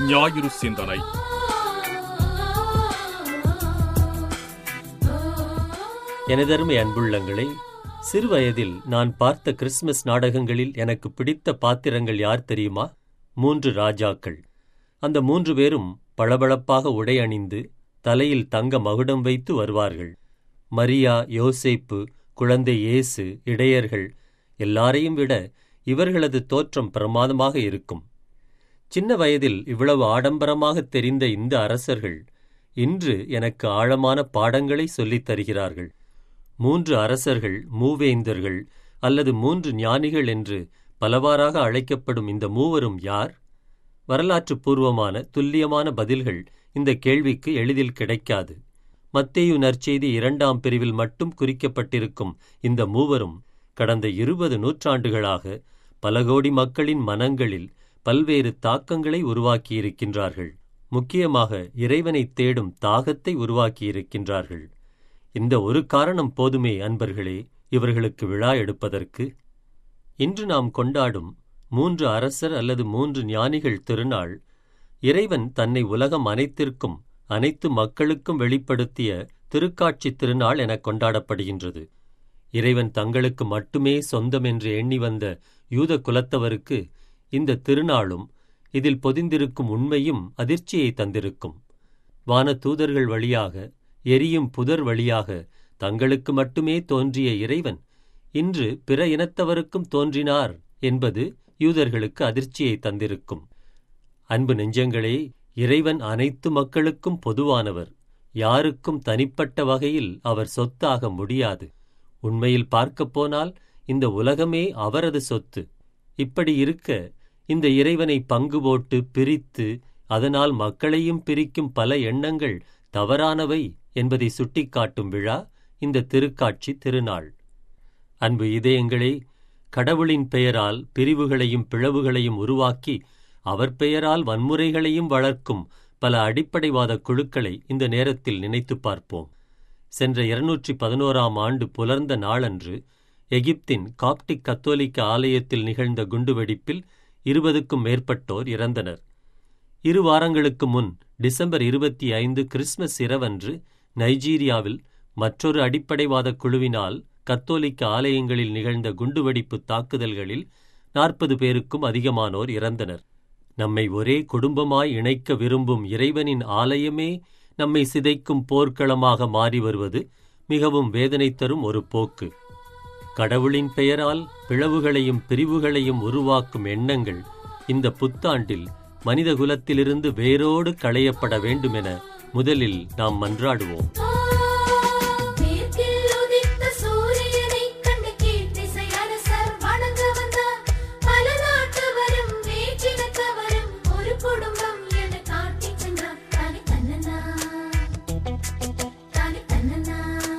ஞாயிறு சிந்தனை எனதருமை அன்புள்ளங்களே சிறுவயதில் நான் பார்த்த கிறிஸ்துமஸ் நாடகங்களில் எனக்கு பிடித்த பாத்திரங்கள் யார் தெரியுமா மூன்று ராஜாக்கள் அந்த மூன்று பேரும் பளபளப்பாக உடை அணிந்து தலையில் தங்க மகுடம் வைத்து வருவார்கள் மரியா யோசேப்பு குழந்தை இயேசு இடையர்கள் எல்லாரையும் விட இவர்களது தோற்றம் பிரமாதமாக இருக்கும் சின்ன வயதில் இவ்வளவு ஆடம்பரமாக தெரிந்த இந்த அரசர்கள் இன்று எனக்கு ஆழமான பாடங்களை சொல்லித் தருகிறார்கள் மூன்று அரசர்கள் மூவேந்தர்கள் அல்லது மூன்று ஞானிகள் என்று பலவாறாக அழைக்கப்படும் இந்த மூவரும் யார் வரலாற்று பூர்வமான துல்லியமான பதில்கள் இந்த கேள்விக்கு எளிதில் கிடைக்காது மத்தேயு நற்செய்தி இரண்டாம் பிரிவில் மட்டும் குறிக்கப்பட்டிருக்கும் இந்த மூவரும் கடந்த இருபது நூற்றாண்டுகளாக பல கோடி மக்களின் மனங்களில் பல்வேறு தாக்கங்களை உருவாக்கியிருக்கின்றார்கள் முக்கியமாக இறைவனைத் தேடும் தாகத்தை உருவாக்கியிருக்கின்றார்கள் இந்த ஒரு காரணம் போதுமே அன்பர்களே இவர்களுக்கு விழா எடுப்பதற்கு இன்று நாம் கொண்டாடும் மூன்று அரசர் அல்லது மூன்று ஞானிகள் திருநாள் இறைவன் தன்னை உலகம் அனைத்திற்கும் அனைத்து மக்களுக்கும் வெளிப்படுத்திய திருக்காட்சி திருநாள் என கொண்டாடப்படுகின்றது இறைவன் தங்களுக்கு மட்டுமே சொந்தம் என்று எண்ணி வந்த யூத குலத்தவருக்கு இந்த திருநாளும் இதில் பொதிந்திருக்கும் உண்மையும் அதிர்ச்சியை தந்திருக்கும் வான தூதர்கள் வழியாக எரியும் புதர் வழியாக தங்களுக்கு மட்டுமே தோன்றிய இறைவன் இன்று பிற இனத்தவருக்கும் தோன்றினார் என்பது யூதர்களுக்கு அதிர்ச்சியை தந்திருக்கும் அன்பு நெஞ்சங்களே இறைவன் அனைத்து மக்களுக்கும் பொதுவானவர் யாருக்கும் தனிப்பட்ட வகையில் அவர் சொத்தாக முடியாது உண்மையில் பார்க்கப் போனால் இந்த உலகமே அவரது சொத்து இப்படி இருக்க இந்த இறைவனை பங்கு போட்டு பிரித்து அதனால் மக்களையும் பிரிக்கும் பல எண்ணங்கள் தவறானவை என்பதை சுட்டிக்காட்டும் விழா இந்த திருக்காட்சி திருநாள் அன்பு இதயங்களே கடவுளின் பெயரால் பிரிவுகளையும் பிளவுகளையும் உருவாக்கி அவர் பெயரால் வன்முறைகளையும் வளர்க்கும் பல அடிப்படைவாத குழுக்களை இந்த நேரத்தில் நினைத்துப் பார்ப்போம் சென்ற இருநூற்றி பதினோராம் ஆண்டு புலர்ந்த நாளன்று எகிப்தின் காப்டிக் கத்தோலிக்க ஆலயத்தில் நிகழ்ந்த குண்டுவெடிப்பில் இருபதுக்கும் மேற்பட்டோர் இறந்தனர் இரு வாரங்களுக்கு முன் டிசம்பர் இருபத்தி ஐந்து கிறிஸ்மஸ் இரவன்று நைஜீரியாவில் மற்றொரு அடிப்படைவாத குழுவினால் கத்தோலிக்க ஆலயங்களில் நிகழ்ந்த குண்டுவெடிப்பு தாக்குதல்களில் நாற்பது பேருக்கும் அதிகமானோர் இறந்தனர் நம்மை ஒரே குடும்பமாய் இணைக்க விரும்பும் இறைவனின் ஆலயமே நம்மை சிதைக்கும் போர்க்களமாக மாறி வருவது மிகவும் வேதனை தரும் ஒரு போக்கு கடவுளின் பெயரால் பிளவுகளையும் பிரிவுகளையும் உருவாக்கும் எண்ணங்கள் இந்த புத்தாண்டில் மனிதகுலத்திலிருந்து வேரோடு களையப்பட வேண்டுமென முதலில் நாம் மன்றாடுவோம் மேற்கில் உதித்த சூரியனைக் கண்டு கீர்த்திசை அரசர் வணங்க வந்தார். பல நாட்டவரும் வேற்றினத்தவரும் ஒரு குடும்பம் என காட்டிச் சென்றார். தானே தன்னன்னா. தானே தன்னன்னா.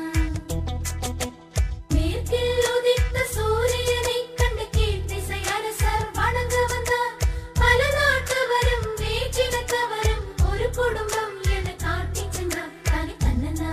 மேற்கில் உதித்த சூரியனைக் கண்டு கீர்த்திசை அரசர் வணங்க வந்தார். பல நாட்டவரும் வேற்றினத்தவரும் ஒரு குடும்பம் என காட்டிச் சென்றார். தானே தன்னன்னா.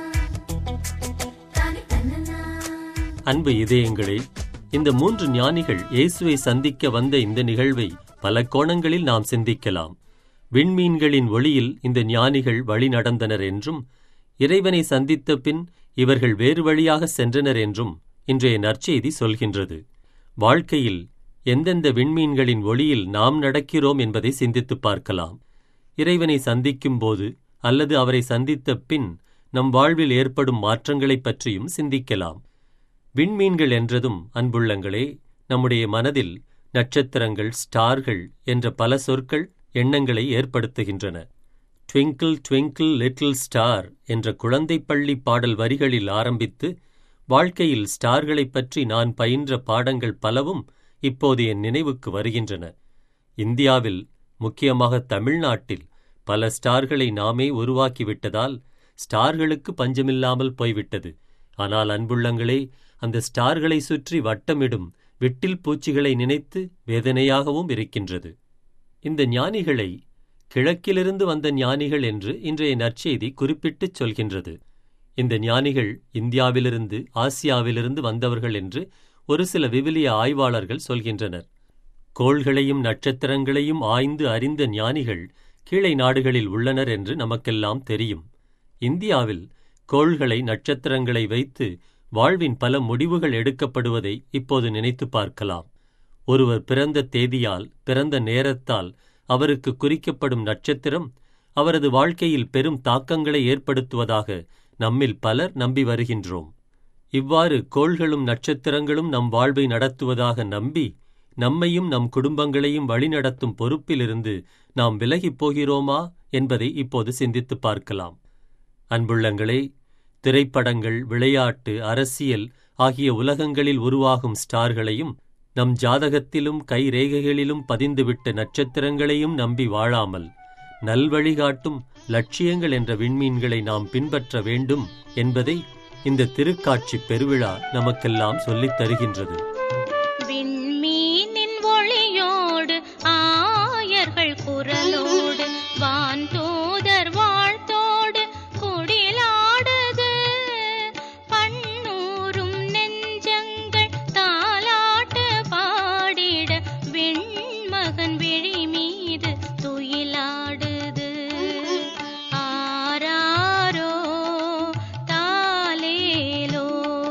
தானே தன்னன்னா. அன்பு இதயங்களே இந்த மூன்று ஞானிகள் இயேசுவை சந்திக்க வந்த இந்த நிகழ்வை பல கோணங்களில் நாம் சிந்திக்கலாம் விண்மீன்களின் ஒளியில் இந்த ஞானிகள் வழி நடந்தனர் என்றும் இறைவனை சந்தித்த பின் இவர்கள் வேறு வழியாக சென்றனர் என்றும் இன்றைய நற்செய்தி சொல்கின்றது வாழ்க்கையில் எந்தெந்த விண்மீன்களின் ஒளியில் நாம் நடக்கிறோம் என்பதை சிந்தித்துப் பார்க்கலாம் இறைவனை சந்திக்கும் போது அல்லது அவரை சந்தித்த பின் நம் வாழ்வில் ஏற்படும் மாற்றங்களைப் பற்றியும் சிந்திக்கலாம் விண்மீன்கள் என்றதும் அன்புள்ளங்களே நம்முடைய மனதில் நட்சத்திரங்கள் ஸ்டார்கள் என்ற பல சொற்கள் எண்ணங்களை ஏற்படுத்துகின்றன ட்விங்கிள் ட்விங்கிள் லிட்டில் ஸ்டார் என்ற குழந்தைப் பள்ளி பாடல் வரிகளில் ஆரம்பித்து வாழ்க்கையில் ஸ்டார்களைப் பற்றி நான் பயின்ற பாடங்கள் பலவும் இப்போது என் நினைவுக்கு வருகின்றன இந்தியாவில் முக்கியமாக தமிழ்நாட்டில் பல ஸ்டார்களை நாமே உருவாக்கிவிட்டதால் ஸ்டார்களுக்கு பஞ்சமில்லாமல் போய்விட்டது ஆனால் அன்புள்ளங்களே அந்த ஸ்டார்களை சுற்றி வட்டமிடும் விட்டில் பூச்சிகளை நினைத்து வேதனையாகவும் இருக்கின்றது இந்த ஞானிகளை கிழக்கிலிருந்து வந்த ஞானிகள் என்று இன்றைய நற்செய்தி குறிப்பிட்டுச் சொல்கின்றது இந்த ஞானிகள் இந்தியாவிலிருந்து ஆசியாவிலிருந்து வந்தவர்கள் என்று ஒரு சில விவிலிய ஆய்வாளர்கள் சொல்கின்றனர் கோள்களையும் நட்சத்திரங்களையும் ஆய்ந்து அறிந்த ஞானிகள் கீழை நாடுகளில் உள்ளனர் என்று நமக்கெல்லாம் தெரியும் இந்தியாவில் கோள்களை நட்சத்திரங்களை வைத்து வாழ்வின் பல முடிவுகள் எடுக்கப்படுவதை இப்போது நினைத்து பார்க்கலாம் ஒருவர் பிறந்த தேதியால் பிறந்த நேரத்தால் அவருக்கு குறிக்கப்படும் நட்சத்திரம் அவரது வாழ்க்கையில் பெரும் தாக்கங்களை ஏற்படுத்துவதாக நம்மில் பலர் நம்பி வருகின்றோம் இவ்வாறு கோள்களும் நட்சத்திரங்களும் நம் வாழ்வை நடத்துவதாக நம்பி நம்மையும் நம் குடும்பங்களையும் வழிநடத்தும் பொறுப்பிலிருந்து நாம் விலகிப் போகிறோமா என்பதை இப்போது சிந்தித்துப் பார்க்கலாம் அன்புள்ளங்களே திரைப்படங்கள் விளையாட்டு அரசியல் ஆகிய உலகங்களில் உருவாகும் ஸ்டார்களையும் நம் ஜாதகத்திலும் கை ரேகைகளிலும் பதிந்துவிட்ட நட்சத்திரங்களையும் நம்பி வாழாமல் நல்வழிகாட்டும் லட்சியங்கள் என்ற விண்மீன்களை நாம் பின்பற்ற வேண்டும் என்பதை இந்த திருக்காட்சி பெருவிழா நமக்கெல்லாம் சொல்லித் தருகின்றது விண்மீனின் ஒளியோடு ஆயர்கள் குரலோடு வான்தூதர் வாழ்த்தோடு குடிலாடுது பண்ணூரும் நெஞ்சங்கள் தாலாட்டு பாடிட வெண்மகன் விழி மீது துயிலாடுது ஆராரோ தாலேலோ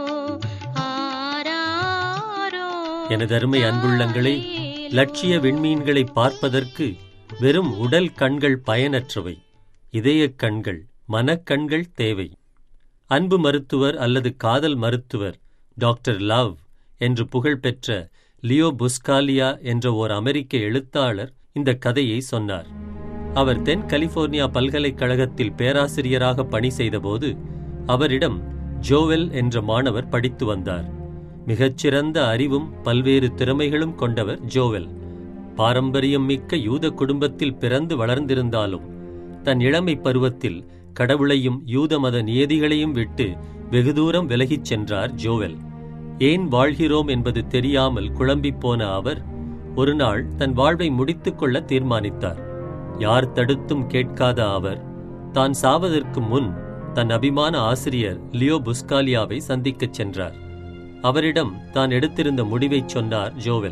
ஆராரோ எனதருமை அன்புள்ளங்களே லட்சிய விண்மீன்களை பார்ப்பதற்கு வெறும் உடல் கண்கள் பயனற்றவை இதயக் கண்கள் மனக்கண்கள் தேவை அன்பு மருத்துவர் அல்லது காதல் மருத்துவர் டாக்டர் லவ் என்று புகழ்பெற்ற லியோ புஸ்காலியா என்ற ஓர் அமெரிக்க எழுத்தாளர் இந்த கதையை சொன்னார் அவர் தென் கலிபோர்னியா பல்கலைக்கழகத்தில் பேராசிரியராக பணி செய்தபோது அவரிடம் ஜோவெல் என்ற மாணவர் படித்து வந்தார் மிகச்சிறந்த அறிவும் பல்வேறு திறமைகளும் கொண்டவர் ஜோவெல் பாரம்பரியம் மிக்க யூத குடும்பத்தில் பிறந்து வளர்ந்திருந்தாலும் தன் இளமை பருவத்தில் கடவுளையும் யூத மத நியதிகளையும் விட்டு வெகு தூரம் விலகிச் சென்றார் ஜோவெல் ஏன் வாழ்கிறோம் என்பது தெரியாமல் குழம்பிப் போன அவர் ஒருநாள் தன் வாழ்வை முடித்துக் கொள்ள தீர்மானித்தார் யார் தடுத்தும் கேட்காத அவர் தான் சாவதற்கு முன் தன் அபிமான ஆசிரியர் லியோ புஸ்காலியாவை சந்திக்கச் சென்றார் அவரிடம் தான் எடுத்திருந்த முடிவைச் சொன்னார் ஜோவெல்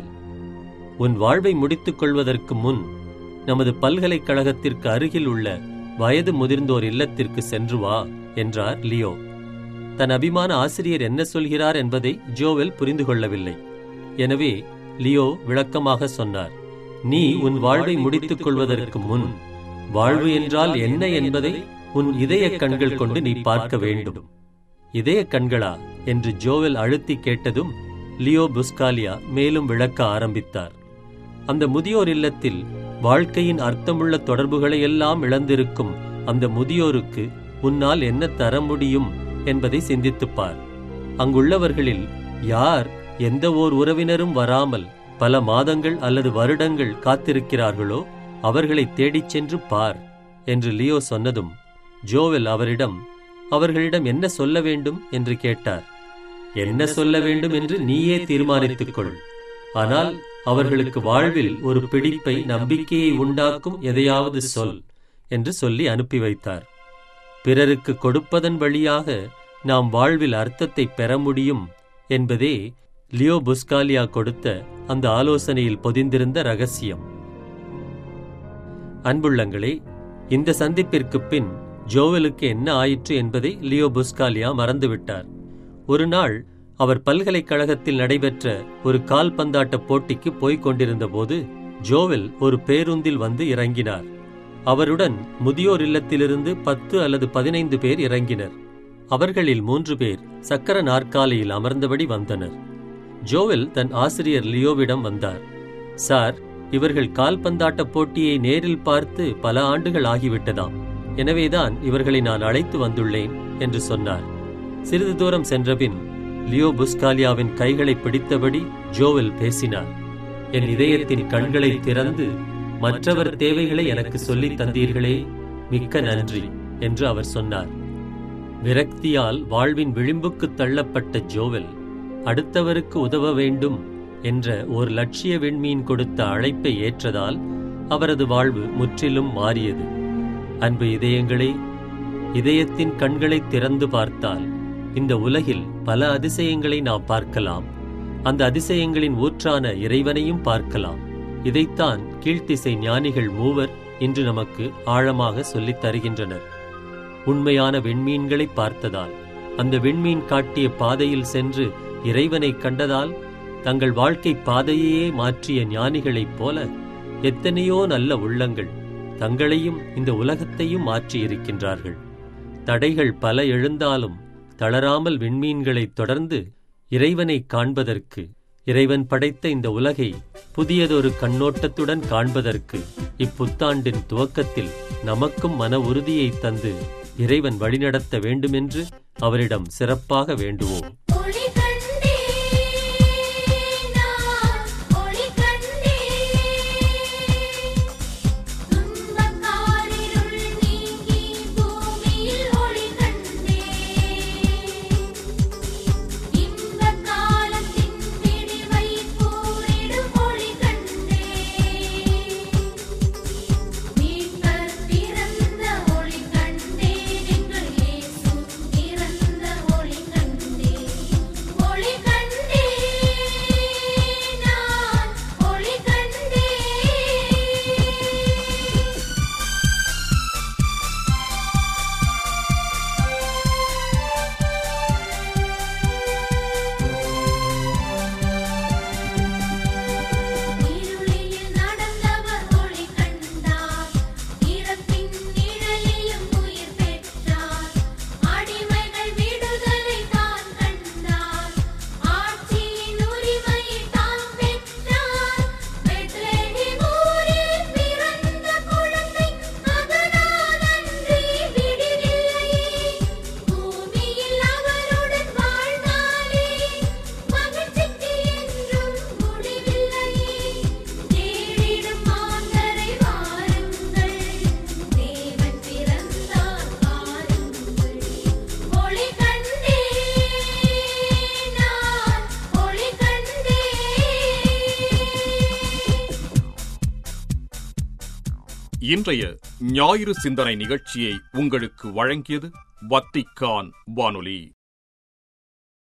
உன் வாழ்வை முடித்துக் கொள்வதற்கு முன் நமது பல்கலைக்கழகத்திற்கு அருகில் உள்ள வயது முதிர்ந்தோர் இல்லத்திற்கு சென்று வா என்றார் லியோ தன் அபிமான ஆசிரியர் என்ன சொல்கிறார் என்பதை ஜோவெல் புரிந்து கொள்ளவில்லை எனவே லியோ விளக்கமாக சொன்னார் நீ உன் வாழ்வை முடித்துக் கொள்வதற்கு முன் வாழ்வு என்றால் என்ன என்பதை உன் இதய கண்கள் கொண்டு நீ பார்க்க வேண்டும் இதய கண்களா என்று ஜோவெல் அழுத்தி கேட்டதும் லியோ புஸ்காலியா மேலும் விளக்க ஆரம்பித்தார் அந்த முதியோர் இல்லத்தில் வாழ்க்கையின் அர்த்தமுள்ள தொடர்புகளை எல்லாம் இழந்திருக்கும் அந்த முதியோருக்கு உன்னால் என்ன தர முடியும் என்பதை சிந்தித்துப் பார் அங்குள்ளவர்களில் யார் எந்த ஓர் உறவினரும் வராமல் பல மாதங்கள் அல்லது வருடங்கள் காத்திருக்கிறார்களோ அவர்களை தேடிச் சென்று பார் என்று லியோ சொன்னதும் ஜோவெல் அவரிடம் அவர்களிடம் என்ன சொல்ல வேண்டும் என்று கேட்டார் என்ன சொல்ல வேண்டும் என்று நீயே தீர்மானித்துக் கொள் ஆனால் அவர்களுக்கு வாழ்வில் ஒரு பிடிப்பை நம்பிக்கையை உண்டாக்கும் எதையாவது சொல் என்று சொல்லி அனுப்பி வைத்தார் பிறருக்கு கொடுப்பதன் வழியாக நாம் வாழ்வில் அர்த்தத்தை பெற முடியும் என்பதே லியோ புஸ்காலியா கொடுத்த அந்த ஆலோசனையில் பொதிந்திருந்த ரகசியம் அன்புள்ளங்களே இந்த சந்திப்பிற்குப் பின் ஜோவலுக்கு என்ன ஆயிற்று என்பதை லியோ புஸ்காலியா மறந்துவிட்டார் ஒரு நாள் அவர் பல்கலைக்கழகத்தில் நடைபெற்ற ஒரு கால்பந்தாட்ட போட்டிக்கு போய்க் கொண்டிருந்தபோது ஜோவெல் ஒரு பேருந்தில் வந்து இறங்கினார் அவருடன் முதியோர் இல்லத்திலிருந்து பத்து அல்லது பதினைந்து பேர் இறங்கினர் அவர்களில் மூன்று பேர் சக்கர நாற்காலியில் அமர்ந்தபடி வந்தனர் ஜோவெல் தன் ஆசிரியர் லியோவிடம் வந்தார் சார் இவர்கள் கால்பந்தாட்ட போட்டியை நேரில் பார்த்து பல ஆண்டுகள் ஆகிவிட்டதாம் எனவேதான் இவர்களை நான் அழைத்து வந்துள்ளேன் என்று சொன்னார் சிறிது தூரம் சென்றபின் லியோ புஸ்காலியாவின் கைகளை பிடித்தபடி ஜோவெல் பேசினார் என் இதயத்தின் கண்களை திறந்து மற்றவர் தேவைகளை எனக்கு சொல்லித் தந்தீர்களே மிக்க நன்றி என்று அவர் சொன்னார் விரக்தியால் வாழ்வின் விளிம்புக்கு தள்ளப்பட்ட ஜோவெல் அடுத்தவருக்கு உதவ வேண்டும் என்ற ஒரு லட்சிய விண்மீன் கொடுத்த அழைப்பை ஏற்றதால் அவரது வாழ்வு முற்றிலும் மாறியது அன்பு இதயங்களே இதயத்தின் கண்களை திறந்து பார்த்தால் இந்த உலகில் பல அதிசயங்களை நாம் பார்க்கலாம் அந்த அதிசயங்களின் ஊற்றான இறைவனையும் பார்க்கலாம் இதைத்தான் கீழ்த்திசை ஞானிகள் மூவர் இன்று நமக்கு ஆழமாக சொல்லித் தருகின்றனர் உண்மையான விண்மீன்களை பார்த்ததால் அந்த விண்மீன் காட்டிய பாதையில் சென்று இறைவனைக் கண்டதால் தங்கள் வாழ்க்கை பாதையையே மாற்றிய ஞானிகளைப் போல எத்தனையோ நல்ல உள்ளங்கள் தங்களையும் இந்த உலகத்தையும் மாற்றியிருக்கின்றார்கள் தடைகள் பல எழுந்தாலும் தளராமல் விண்மீன்களைத் தொடர்ந்து இறைவனைக் காண்பதற்கு இறைவன் படைத்த இந்த உலகை புதியதொரு கண்ணோட்டத்துடன் காண்பதற்கு இப்புத்தாண்டின் துவக்கத்தில் நமக்கும் மன உறுதியைத் தந்து இறைவன் வழிநடத்த வேண்டுமென்று அவரிடம் சிறப்பாக வேண்டுவோம் ஒளி கண்டே நான் ஒளி கண்டே துன்பக்காரிருள் நீங்கி பூமியில் ஒளி கண்டே இன்பக் காலத்தின் விடிவை கூறிடும் ஒளி கண்டே மீட்பர் பிறந்த ஒளி கண்டேன் எங்கள் இயேசு பிறந்த ஒளி கண்டேன் ஒளி கண்டேன் நான் ஒளி கண்டேன் இருளில் நடந்தவர் ஒளி கண்டார் இறப்பின் நிழலிலும் உயிர் பெற்றார் அடிமைகள் விடுதலை தான் கண்டார் ஆட்சியின் உரிமையை தான் பெற்றார் பெத்லகேம் ஊரில் பிறந்த குழந்தை அதனால் அன்றி விடிவில்லையே பூமியில் அவருடன் வாழ்ந்தாலே மகிழ்ச்சிக்கு என்றும் முடிவில்லையே தேடிடும் மாந்தரை வாருங்கள் தேவன் பிறந்தார் பாருங்கள் ஒளி கண்டே நான் ஒளி கண்டே இன்றைய ஞாயிறு சிந்தனை நிகழ்ச்சியை உங்களுக்கு வழங்கியது வத்திக்கான் வானொலி